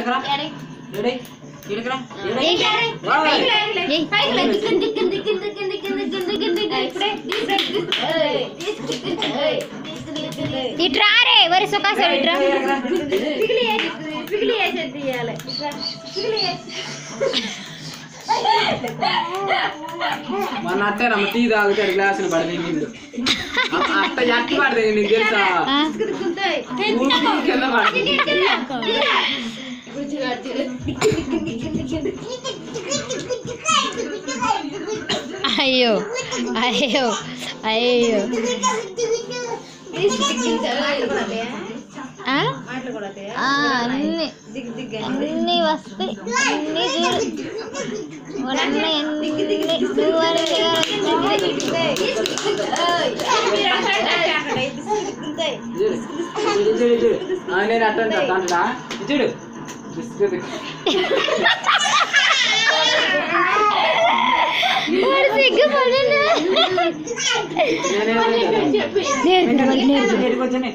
ఎడకరా ఏడై ఎడకరా ఏడై ఏయ్. ఇట్రా రే వరి సుఖాస ఇట్రా మన అట్టే రమ్మ టీ తాగుతాడు గ్లాసులు పడదే నీళ్ళు అట్ట ఎట్టి పడదే నీకు తెలుసా ఆ? ఊరికి కింద పడదు. అయ్యో అయ్యో అయ్యో ఆ? ఆ, అన్ని అన్ని వస్తాయి అన్ని చూడు అన్ని అన్ని నువ్వు అన్ని చూడు చూడు చూడు చూడు ఆ, నేను అట్ట అంటా అంటా చూడు బిస్కెట్ వాడు సిగ్గుపడిండు. నేర్పిడు మరి నేర్పిడు.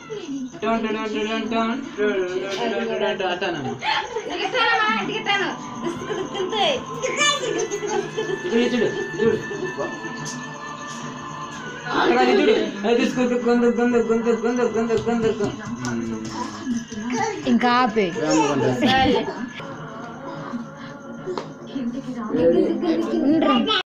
ఇంకా ఆపే చూడు ఉండరా